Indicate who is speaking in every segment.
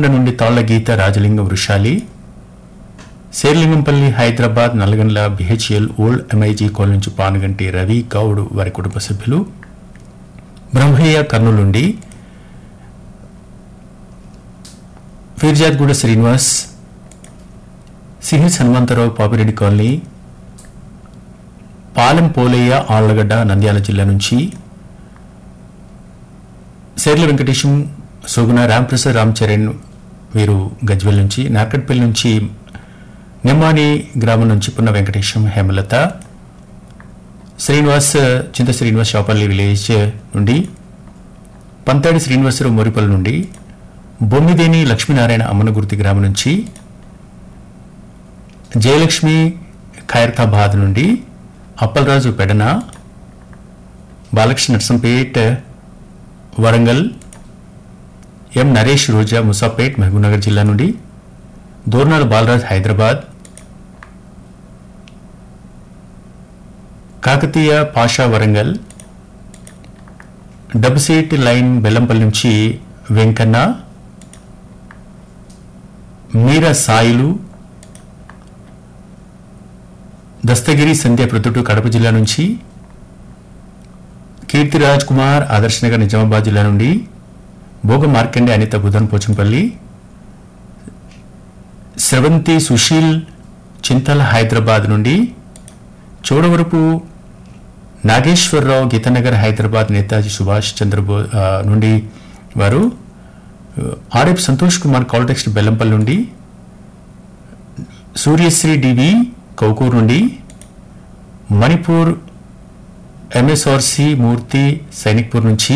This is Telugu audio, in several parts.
Speaker 1: హన్మకొండ నుండి Talla Geetha Rajalingam Vrushali Serilingampally Hyderabad Nalgonda BHEL old MIG colony నుంచి పానుగంటి రవి గౌడ్ వారి కుటుంబ సభ్యులు బ్రహ్మయ్య కర్నూలు నుండి ఫిర్జాద్గూడ శ్రీనివాస్ సిహిల్స్ హనుమంతరావు పాపిరెడ్డి కాలనీ పాలెం పోలయ్య ఆళ్లగడ్డ నంద్యాల జిల్లా నుంచి శేర్ల వెంకటేశం సుగుణ రాంప్రసాద్ రామ్ చరణ్ వీరు గజ్వెల్ నుంచి నార్కట్పల్లి నుంచి నిమ్మాని గ్రామం నుంచి పున్న వెంకటేశం హేమలత శ్రీనివాస్ చింత శ్రీనివాస్ షాపల్లి విలేజ్ నుండి పంతాడి శ్రీనివాసరావు మొరిపల్లి నుండి బొమ్మిదేని లక్ష్మీనారాయణ అమ్మనగుర్తి గ్రామం నుంచి జయలక్ష్మి ఖైరతాబాద్ నుండి అప్పలరాజు పెడన బాలకృష్ణ నర్సంపేట్ వరంగల్ ఎం నరేష్ రోజా ముసాపేట్ మహబూబ్నగర్ జిల్లా నుండి దోర్నాల బాలరాజ్ హైదరాబాద్ కాకతీయ పాషా వరంగల్ డబ్సీట్ లైన్ బెల్లంపల్లి నుంచి వెంకన్న మీరా సాయిలు దస్తగిరి సంధ్య ప్రొద్దుటూ కడప జిల్లా నుంచి కీర్తిరాజ్ కుమార్ ఆదర్శ్ నగర్ నిజామాబాద్ జిల్లా నుండి భోగ మార్కండే అనిత బుధన్ పోచంపల్లి స్రవంతి సుశీల్ చింతల హైదరాబాద్ నుండి చోడవరపు నాగేశ్వరరావు గీతానగర్ హైదరాబాద్ నేతాజీ సుభాష్ చంద్రబో ఆ, నుండి వారు ఆర్ఎఫ్ సంతోష్ కుమార్ కాల్టెక్స్ట్ బెల్లంపల్లి నుండి సూర్యశ్రీ డివి కౌకూర్ నుండి మణిపూర్ ఎంఎస్ఆర్సి మూర్తి సైనిక్పూర్ నుంచి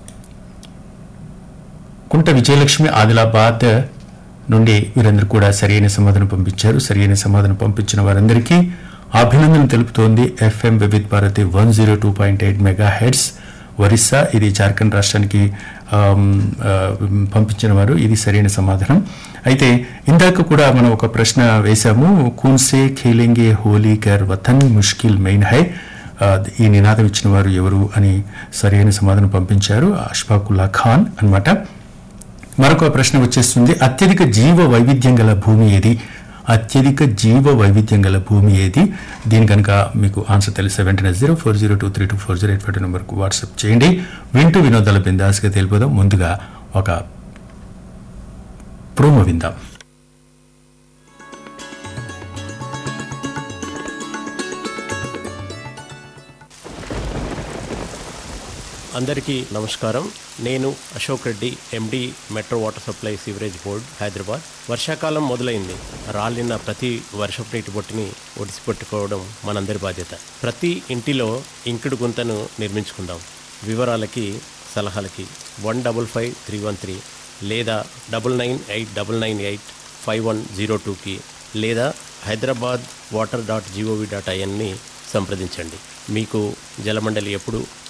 Speaker 1: కుంట విజయలక్ష్మి ఆదిలాబాద్ నుండి వీరందరూ కూడా సరైన సమాధానం పంపించారు సరైన సమాధానం పంపించిన వారందరికీ అభినందనలు తెలుపుతోంది FM Vividh Bharati one zero two point eight mega hertz Orissa ఇది జార్ఖండ్ రాష్ట్రానికి ఆమ్, ఆ, పంపించిన వారు ఇది సరైన సమాధానం అయితే ఇందాక కూడా మనం ఒక ప్రశ్న వేశాము కూన్సే ఖేలెంగే హోలీ కర్ వతన్ ముష్కిల్ మెయిన్ హై ఆ, ఈ నినాదం ఇచ్చిన వారు ఎవరు అని సరైన సమాధానం పంపించారు అష్ఫాకుల్లా ఖాన్ అన్నమాట మరొక ప్రశ్న వచ్చేస్తుంది అత్యధిక జీవ వైవిధ్యం గల భూమి ఏది అత్యధిక జీవ వైవిధ్యం గల భూమి ఏది దీని కనుక మీకు ఆన్సర్ తెలిస్తే వెంటనే zero four zero two three two four zero eight five నెంబర్కు వాట్సాప్ చేయండి వింటూ వినోదాల బిందాస్గా తెలిపోదాం ముందుగా ఒక ప్రోమో విందాం
Speaker 2: అందరికీ నమస్కారం నేను Ashok Reddy MD metro water supply sewerage board Hyderabad వర్షాకాలం మొదలైంది రాలిన ప్రతి వర్షపు నీటి బొట్టుని ఒడిసిపెట్టుకోవడం మనందరి బాధ్యత ప్రతి ఇంటిలో ఇంకుడు గుంతను నిర్మించుకుందాం వివరాలకి సలహాలకి one double five three one three లేదా double nine eight double nine eight five one zero టూకి లేదా Hyderabad water dot gov dot ఐఎన్ని సంప్రదించండి మీకు జలమండలి ఎప్పుడు